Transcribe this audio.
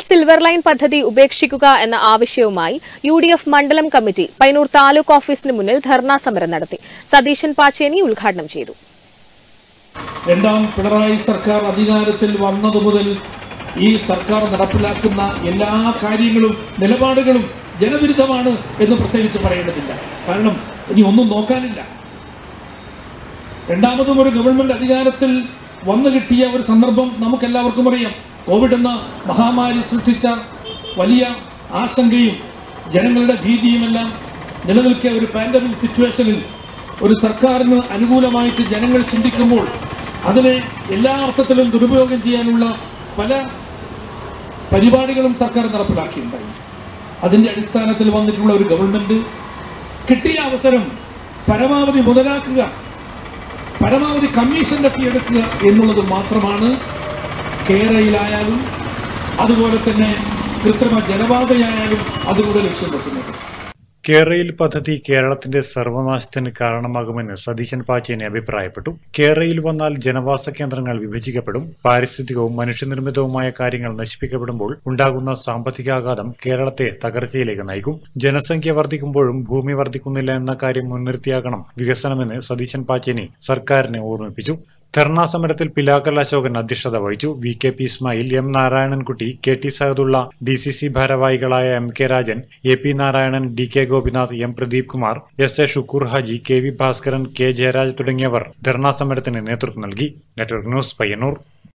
silver line പദ്ധതി ഉപേക്ഷിക്കുക എന്ന ആവശ്യവുമായി യു ഡി എഫ് മണ്ഡലം കമ്മിറ്റി പൈനൂർ താലൂക്ക് ഓഫീസിന് മുന്നിൽ ധർണാ സമരം നടത്തി സതീശൻ പാച്ചേനി ഉദ്ഘാടനം ചെയ്തു രണ്ടാം പിണറായി സർക്കാർ അധികാരത്തിൽ വന്നതു മുതൽ ഈ സർക്കാർ നടപ്പിലാക്കുന്ന എല്ലാ കാര്യങ്ങളും നിലപാടുകളും ജനവിരുദ്ധമാണ് എന്ന് പ്രത്യേകിച്ച് പറയേണ്ടതില്ല കാരണം ഇനി ഒന്നും നോക്കാനില്ല രണ്ടാമതും ഒരു ഗവൺമെന്റ് അധികാരത്തിൽ വന്നു കിട്ടിയ ഒരു സന്ദർഭം നമുക്കെല്ലാവർക്കും അറിയാം കോവിഡ് എന്ന മഹാമാരി സൃഷ്ടിച്ച വലിയ ആശങ്കയും ജനങ്ങളുടെ ഭീതിയുമെല്ലാം നിലനിൽക്കിയ ഒരു പാൻഡമിക് സിറ്റുവേഷനിൽ ഒരു സർക്കാരിന് അനുകൂലമായിട്ട് ജനങ്ങൾ ചിന്തിക്കുമ്പോൾ അതിനെ എല്ലാ അർത്ഥത്തിലും ദുരുപയോഗം ചെയ്യാനുള്ള പല പരിപാടികളും സർക്കാർ നടപ്പിലാക്കിയിട്ടുണ്ടായി അതിന്റെ അടിസ്ഥാനത്തിൽ വന്നിട്ടുള്ള ഒരു ഗവൺമെന്റ് കിട്ടിയ അവസരം പരമാവധി മുതലാക്കുക പരമാവധി കമ്മീഷൻ തട്ടിയെടുക്കുക എന്നുള്ളത് മാത്രമാണ് കേരളയിലായാലും അതുപോലെ തന്നെ കൃത്രിമ ജലപാതയായാലും അതിലൂടെ ലക്ഷ്യം വെക്കുന്നത് കേരയിൽ പദ്ധതി കേരളത്തിന്റെ സർവനാശത്തിന് കാരണമാകുമെന്ന് സതീശൻ പാച്ചേനി അഭിപ്രായപ്പെട്ടു കേരയിൽ വന്നാൽ ജനവാസ കേന്ദ്രങ്ങൾ വിഭജിക്കപ്പെടും പാരിസ്ഥിതികവും മനുഷ്യനിർമ്മിതവുമായ കാര്യങ്ങൾ നശിപ്പിക്കപ്പെടുമ്പോൾ ഉണ്ടാകുന്ന സാമ്പത്തികാഘാതം കേരളത്തെ തകർച്ചയിലേക്ക് നയിക്കും ജനസംഖ്യ വർദ്ധിക്കുമ്പോഴും ഭൂമി വർദ്ധിക്കുന്നില്ല എന്ന കാര്യം മുൻനിർത്തിയാകണം വികസനമെന്ന് സതീശൻ പാച്ചേനി സർക്കാരിനെ ഓർമ്മിപ്പിച്ചു ധർണാ സമരത്തിൽ പിലാക്കൽ അശോകൻ അധ്യക്ഷത വഹിച്ചു V K P Ismail M Narayanankutty K T Sahadulla DCC ഭാരവാഹികളായ M K Rajan A P Narayanan D K Gopinath M Pradeep Kumar S A Shukkur Haji K V Bhaskaran K Jayaraj തുടങ്ങിയവർ ധർണാ സമരത്തിന് നേതൃത്വം നൽകി നെറ്റ്വർക്ക് ന്യൂസ് പയ്യന്നൂർ